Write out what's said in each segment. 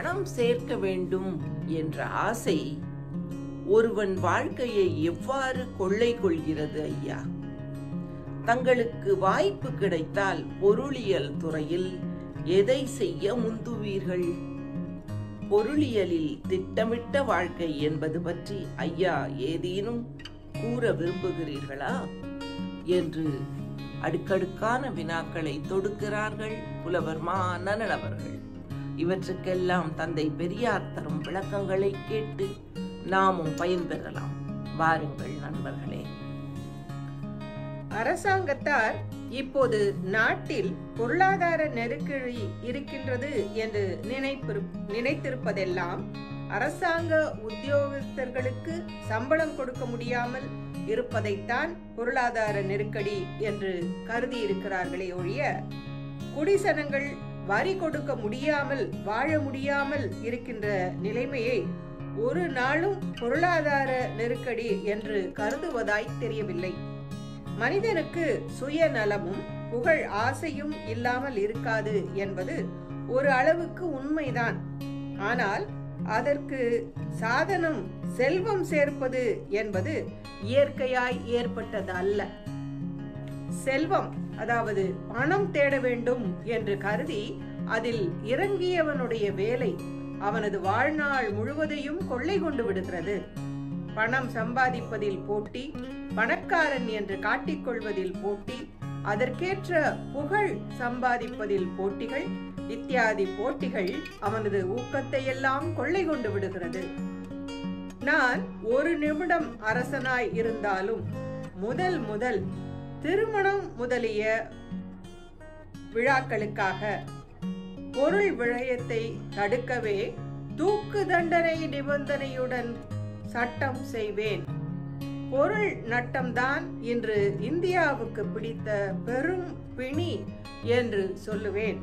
பணம் சேர்க்க வேண்டும் என்ற ஆசை ஒருவன் வாழ்க்கையை எவ்வாறு கொள்ளை கொள்கிறது ஐயா தங்களுக்கு வாய்ப்பு கிடைத்தால் பொருளியல் துறையில் எதை செய்ய முந்துவீர்கள் பொருளியலில் திட்டமிட்ட வாழ்க்கை என்பது பற்றி ஐயா ஏதேனும் கூற விரும்புகிறீர்களா என்று அடுக்கடுக்கான வினாக்களை தொடுக்கிறார்கள் புலவர் மா அண்ணன் அவர்கள் இவற்றுக்கெல்லாம் தந்தை பெரியார் தரும் விளக்கங்களை கேட்டு நாமும் பயன்பெறலாம் வாருங்கள் நண்பர்களே அரசாங்கத்தார் இப்போது நாட்டில் பொருளாதார நெருக்கடி இருக்கின்றது என்று நினைப்பிரு நினைத்திருப்பதெல்லாம் அரசாங்க உத்தியோகஸ்தர்களுக்கு சம்பளம் கொடுக்க முடியாமல் இருப்பதைத்தான் பொருளாதார நெருக்கடி என்று கருதி இருக்கிறார்களே ஒழிய குடிசனங்கள் வரி கொடுக்க முடியாமல் வாழ முடியாமல் இருக்கின்ற நிலைமையை ஒரு நாளும் பொருளாதார நெருக்கடி என்று கருதுவதாய் தெரியவில்லை மனிதனுக்கு சுயநலமும் புகழ் ஆசையும் இல்லாமல் இருக்காது என்பது ஒரு அளவுக்கு உண்மைதான் ஆனால் அதற்கு சாதனம் செல்வம் சேர்ப்பது என்பது இயற்கையாய் ஏற்பட்டது அல்ல செல்வம் அதாவது பணம் தேட வேண்டும் என்று கருதி அதில் இறங்கியவனுடைய வேலை அவனது வாழ்நாள் முழுவதையும் கொள்ளை கொண்டு விடுகிறது பணம் சம்பாதிப்பதில் போட்டி பணக்காரன் என்று காட்டிக்கொள்வதில் போட்டி அதற்கேற்ற புகழ் சம்பாதிப்பதில் போட்டிகள் இத்தியாதி போட்டிகள் அவனது ஊக்கத்தை எல்லாம் கொள்ளை கொண்டு விடுகிறது நான் ஒரு நிமிடம் அரசனாய் இருந்தாலும் முதல் முதல் திருமணம் முதலிய விழாக்களுக்காக பொருள் விரயத்தை தடுக்கவே தூக்கு தண்டனை நிபந்தனையுடன் சட்டம் செய்வேன் பொருள் நட்டம்தான் இன்று இந்தியாவுக்கு பிடித்த பெரும் பிணி என்று சொல்லுவேன்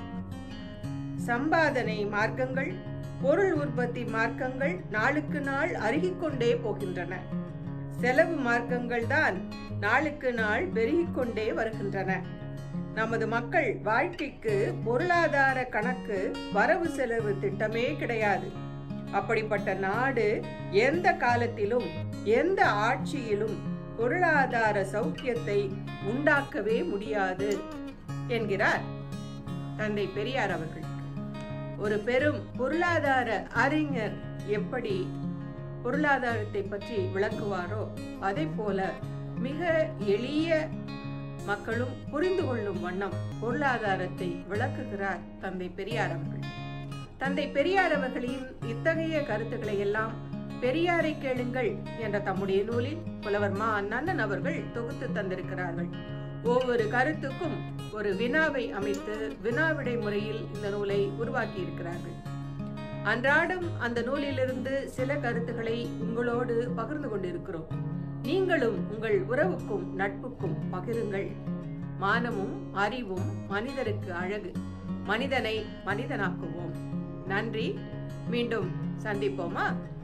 சம்பாதனை மார்க்கங்கள் பொருள் உற்பத்தி மார்க்கங்கள் நாளுக்கு நாள் அருகிக்கொண்டே போகின்றன செலவு மார்க்கங்கள் தான் நாளுக்கு நாள் பெருகிக்கொண்டே வருகின்றன நமது மக்கள் வாழ்க்கைக்கு பொருளாதார கணக்கு வரவு செலவு திட்டமே கிடையாது அப்படிப்பட்ட நாடு எந்த காலத்திலும் எந்த ஆட்சியிலும் பொருளாதார சௌக்கியத்தை உண்டாக்கவே முடியாது என்கிறார் தந்தை பெரியார் அவர்கள் ஒரு பெரும் பொருளாதார அறிஞர் எப்படி பொருளாதாரத்தை பற்றி விளக்குவாரோ அதே போல மிக எளிய மக்களும் புரிந்து கொள்ளும் வண்ணம் பொருளாதாரத்தை விளக்குகிறார் தந்தை பெரியார் அவர்கள் தந்தை பெரியார் அவர்களின் இத்தகைய கருத்துக்களை எல்லாம் பெரியாரை கேளுங்கள் என்ற தம்முடைய நூலில் புலவர் மா அண்ணன் அவர்கள் தொகுத்து தந்திருக்கிறார்கள் ஒவ்வொரு கருத்துக்கும் ஒரு வினாவை அமைத்து வினாவிடை முறையில் இந்த நூலை உருவாக்கி இருக்கிறார்கள் அன்றாடம் அந்த நூலிலிருந்து சில கருத்துக்களை உங்களோடு பகிர்ந்து கொண்டிருக்கிறோம் நீங்களும் உங்கள் உறவுக்கும் நட்புக்கும் பகிருங்கள் மானமும் அறிவும் மனிதருக்கு அழகு மனிதனை மனிதனாக்குவோம் நன்றி மீண்டும் சந்திப்போமா